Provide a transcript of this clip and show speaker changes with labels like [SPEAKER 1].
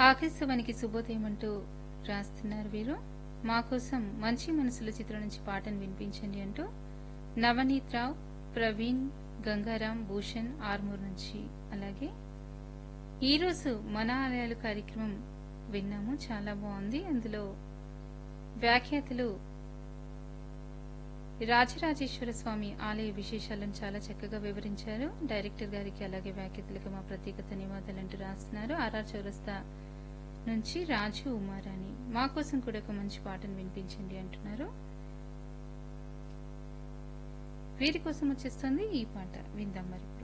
[SPEAKER 1] ఆకాశవానికి శుభోదయం అంటూ రాస్తున్నారు వీరు మా కోసం మంచి మనసుల చిత్రం నుంచి పాటను వినిపించండి అంటూ నవనీత్ రావు ప్రవీణ్ గంగారాం భూషణ్ ఆర్మూర్ నుంచి అలాగే ఈరోజు మన ఆలయాలు కార్యక్రమం విన్నాము చాలా బాగుంది అందులో వ్యాఖ్యాతలు రాజరాజేశ్వర స్వామి ఆలయ విశేషాలను చాలా చక్కగా వివరించారు డైరెక్టర్ గారికి అలాగే వ్యాఖ్యాతలకు మా ప్రత్యేక ధన్యవాదాలు అంటూ రాస్తున్నారు ఆర్ఆర్ చౌరస్తా నుంచి రాజు ఉమారాణి మా కోసం కూడా ఒక మంచి పాటను వినిపించండి అంటున్నారు వీరి కోసం వచ్చేస్తుంది ఈ పాట విందాం మరి